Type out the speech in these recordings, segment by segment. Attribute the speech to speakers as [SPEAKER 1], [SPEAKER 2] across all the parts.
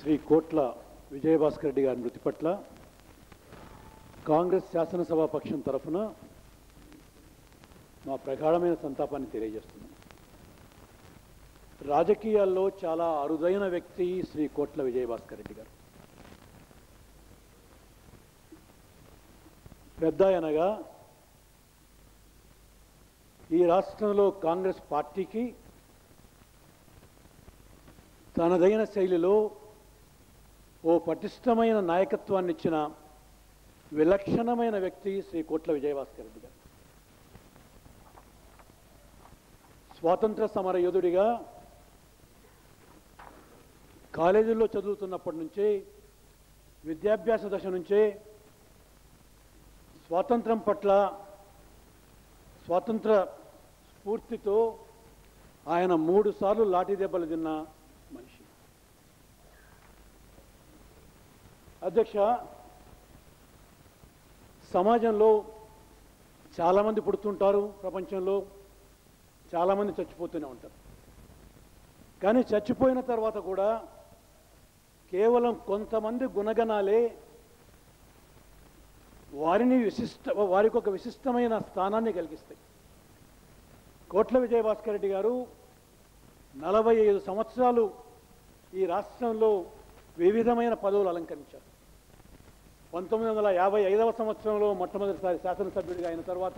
[SPEAKER 1] శ్రీ కోట్ల విజయభాస్కర్ రెడ్డి గారి మృతి పట్ల కాంగ్రెస్ శాసనసభా పక్షం తరఫున మా ప్రగాఢమైన సంతాపాన్ని తెలియజేస్తున్నాం రాజకీయాల్లో చాలా అరుదైన వ్యక్తి శ్రీ కోట్ల విజయభాస్కర్ రెడ్డి గారు పెద్ద అనగా ఈ రాష్ట్రంలో కాంగ్రెస్ పార్టీకి తనదైన శైలిలో ఓ పటిష్టమైన నాయకత్వాన్ని ఇచ్చిన విలక్షణమైన వ్యక్తి శ్రీ కోట్ల విజయభాస్కర్ రెడ్డి గారు స్వాతంత్ర సమర యోధుడిగా కాలేజీల్లో చదువుతున్నప్పటి నుంచే విద్యాభ్యాస దశ నుంచే స్వాతంత్రం పట్ల స్వాతంత్ర స్ఫూర్తితో ఆయన మూడు సార్లు లాఠీ దెబ్బలు తిన్న మనిషి అధ్యక్ష సమాజంలో చాలామంది పుడుతుంటారు ప్రపంచంలో చాలామంది చచ్చిపోతూనే ఉంటారు కానీ చచ్చిపోయిన తర్వాత కూడా కేవలం కొంతమంది గుణగణాలే వారిని విశిష్ట వారికి ఒక విశిష్టమైన స్థానాన్ని కలిగిస్తాయి కోట్ల విజయభాస్కర్ రెడ్డి గారు నలభై ఐదు సంవత్సరాలు ఈ రాష్ట్రంలో వివిధమైన పదవులు అలంకరించారు పంతొమ్మిది వందల యాభై ఐదవ సంవత్సరంలో మొట్టమొదటిసారి శాసనసభ్యుడిగా అయిన తర్వాత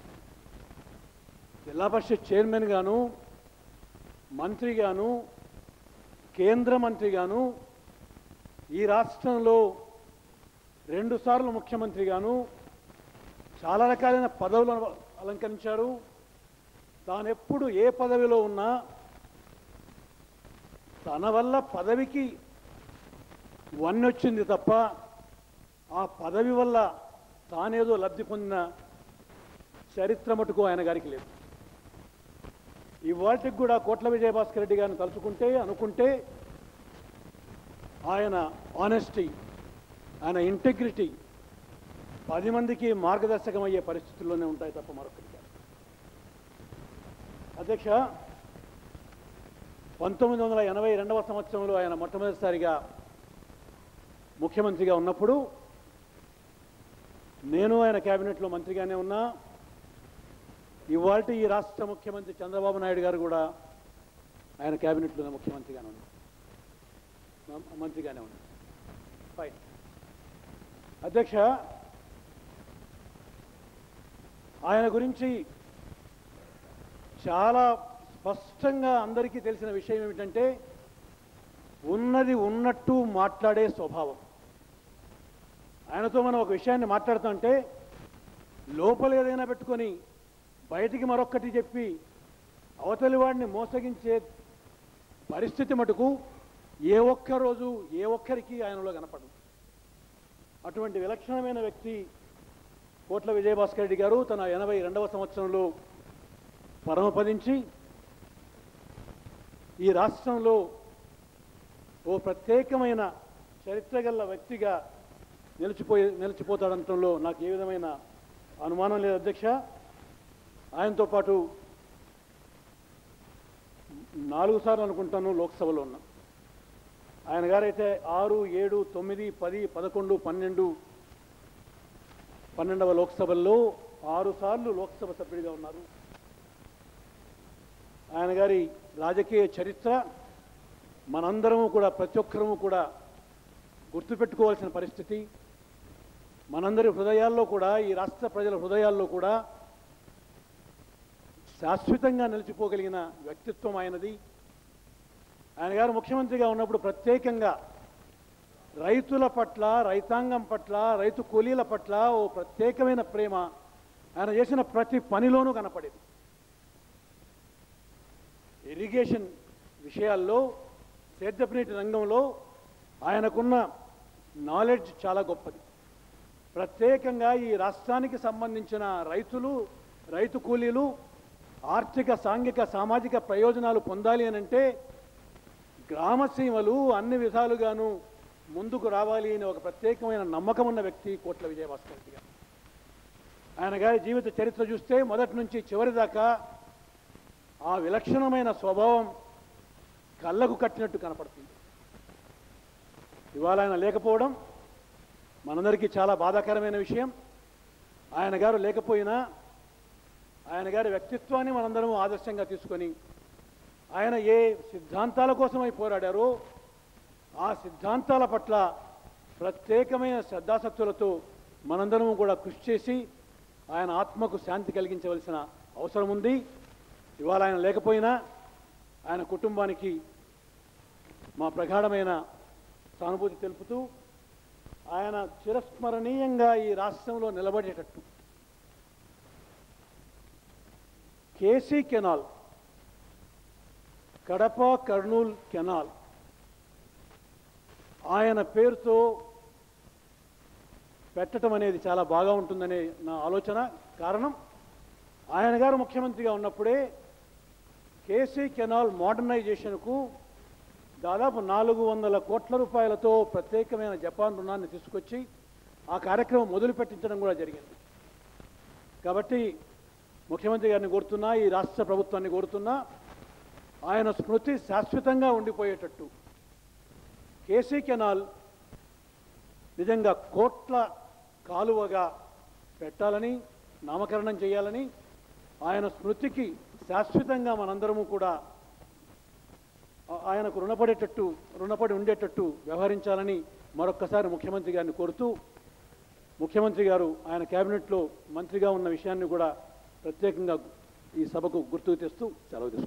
[SPEAKER 1] జిల్లా పరిషత్ చైర్మన్ గాను మంత్రిగాను కేంద్ర మంత్రిగాను ఈ రాష్ట్రంలో రెండుసార్లు ముఖ్యమంత్రిగాను చాలా రకాలైన పదవులను అలంకరించారు తానెప్పుడు ఏ పదవిలో ఉన్నా తన వల్ల పదవికి వన్నొచ్చింది తప్ప ఆ పదవి వల్ల తానేదో లబ్ధి పొందిన చరిత్ర మటుకు ఆయన గారికి లేదు ఇవాటికి కూడా కోట్ల విజయభాస్కర్ రెడ్డి గారిని తలుచుకుంటే అనుకుంటే ఆయన ఆనెస్టీ ఆయన ఇంటెగ్రిటీ పది మందికి మార్గదర్శకం అయ్యే పరిస్థితుల్లోనే ఉంటాయి తప్ప మరొకటి కాదు అధ్యక్ష పంతొమ్మిది వందల ఎనభై రెండవ సంవత్సరంలో ఆయన మొట్టమొదటిసారిగా ముఖ్యమంత్రిగా ఉన్నప్పుడు నేను ఆయన కేబినెట్లో మంత్రిగానే ఉన్నా ఇవాళ ఈ రాష్ట్ర ముఖ్యమంత్రి చంద్రబాబు నాయుడు గారు కూడా ఆయన కేబినెట్లోనే ముఖ్యమంత్రిగానే ఉన్నారు మ- మంత్రిగానే ఉన్నారు ఫైన్ అధ్యక్ష ఆయన గురించి చాలా స్పష్టంగా అందరికీ తెలిసిన విషయం ఏమిటంటే ఉన్నది ఉన్నట్టు మాట్లాడే స్వభావం ఆయనతో మనం ఒక విషయాన్ని మాట్లాడుతుంటే లోపల ఏదైనా పెట్టుకొని బయటికి మరొక్కటి చెప్పి అవతలి వాడిని మోసగించే పరిస్థితి మటుకు ఏ ఒక్క రోజు ఏ ఒక్కరికి ఆయనలో కనపడదు అటువంటి విలక్షణమైన వ్యక్తి కోట్ల విజయభాస్కర్ రెడ్డి గారు తన ఎనభై రెండవ సంవత్సరంలో పరమపదించి ఈ రాష్ట్రంలో ఓ ప్రత్యేకమైన చరిత్ర గల వ్యక్తిగా నిలిచిపోయి నిలిచిపోతాడంటంలో నాకు ఏ విధమైన అనుమానం లేదు అధ్యక్ష ఆయనతో పాటు నాలుగు సార్లు అనుకుంటాను లోక్సభలో ఉన్నా ఆయన గారైతే ఆరు ఏడు తొమ్మిది పది పదకొండు పన్నెండు పన్నెండవ లోక్సభల్లో ఆరు సార్లు లోక్సభ సభ్యుడిగా ఉన్నారు ఆయన గారి రాజకీయ చరిత్ర మనందరము కూడా ప్రతి ఒక్కరము కూడా గుర్తుపెట్టుకోవాల్సిన పరిస్థితి మనందరి హృదయాల్లో కూడా ఈ రాష్ట్ర ప్రజల హృదయాల్లో కూడా శాశ్వతంగా నిలిచిపోగలిగిన వ్యక్తిత్వం ఆయనది ఆయన గారు ముఖ్యమంత్రిగా ఉన్నప్పుడు ప్రత్యేకంగా రైతుల పట్ల రైతాంగం పట్ల రైతు కూలీల పట్ల ఓ ప్రత్యేకమైన ప్రేమ ఆయన చేసిన ప్రతి పనిలోనూ కనపడేది ఇరిగేషన్ విషయాల్లో సేద్యపు రంగంలో ఆయనకున్న నాలెడ్జ్ చాలా గొప్పది ప్రత్యేకంగా ఈ రాష్ట్రానికి సంబంధించిన రైతులు రైతు కూలీలు ఆర్థిక సాంఘిక సామాజిక ప్రయోజనాలు పొందాలి అని అంటే గ్రామసీమలు అన్ని విధాలుగాను ముందుకు రావాలి అనే ఒక ప్రత్యేకమైన నమ్మకం ఉన్న వ్యక్తి కోట్ల విజయభాస్కర్ రెడ్డి గారు ఆయన గారి జీవిత చరిత్ర చూస్తే మొదటి నుంచి చివరి దాకా ఆ విలక్షణమైన స్వభావం కళ్ళకు కట్టినట్టు కనపడుతుంది ఇవాళ ఆయన లేకపోవడం మనందరికీ చాలా బాధాకరమైన విషయం ఆయన గారు లేకపోయినా ఆయన గారి వ్యక్తిత్వాన్ని మనందరం ఆదర్శంగా తీసుకొని ఆయన ఏ సిద్ధాంతాల కోసమై పోరాడారో ఆ సిద్ధాంతాల పట్ల ప్రత్యేకమైన శ్రద్ధాసక్తులతో మనందరం కూడా కృషి చేసి ఆయన ఆత్మకు శాంతి కలిగించవలసిన అవసరం ఉంది ఇవాళ ఆయన లేకపోయినా ఆయన కుటుంబానికి మా ప్రగాఢమైన సానుభూతి తెలుపుతూ ఆయన చిరస్మరణీయంగా ఈ రాష్ట్రంలో నిలబడేటట్టు K C canal Kadapa Kurnool canal ఆయన పేరుతో పెట్టడం అనేది చాలా బాగా ఉంటుందనే నా ఆలోచన కారణం ఆయన గారు ముఖ్యమంత్రిగా ఉన్నప్పుడే కేసీ కెనాల్ మోడర్నైజేషన్కు దాదాపు నాలుగు వందల కోట్ల రూపాయలతో ప్రత్యేకమైన జపాన్ రుణాన్ని తీసుకొచ్చి ఆ కార్యక్రమం మొదలు పెట్టించడం కూడా జరిగింది కాబట్టి ముఖ్యమంత్రి గారిని కోరుతున్నా ఈ రాష్ట్ర ప్రభుత్వాన్ని కోరుతున్నా ఆయన స్మృతి శాశ్వతంగా ఉండిపోయేటట్టు కేసీ కెనాల్ నిజంగా కోట్ల కాలువగా పెట్టాలని నామకరణం చేయాలని ఆయన స్మృతికి శాశ్వతంగా మనందరము కూడా ఆ- ఆయనకు రుణపడేటట్టు రుణపడి ఉండేటట్టు వ్యవహరించాలని మరొక్కసారి ముఖ్యమంత్రి గారిని కోరుతూ ముఖ్యమంత్రి గారు ఆయన కేబినెట్లో మంత్రిగా ఉన్న విషయాన్ని కూడా ప్రత్యేకంగా ఈ సభకు గుర్తుకు తెస్తూ సెలవు తీసుకుంటున్నాను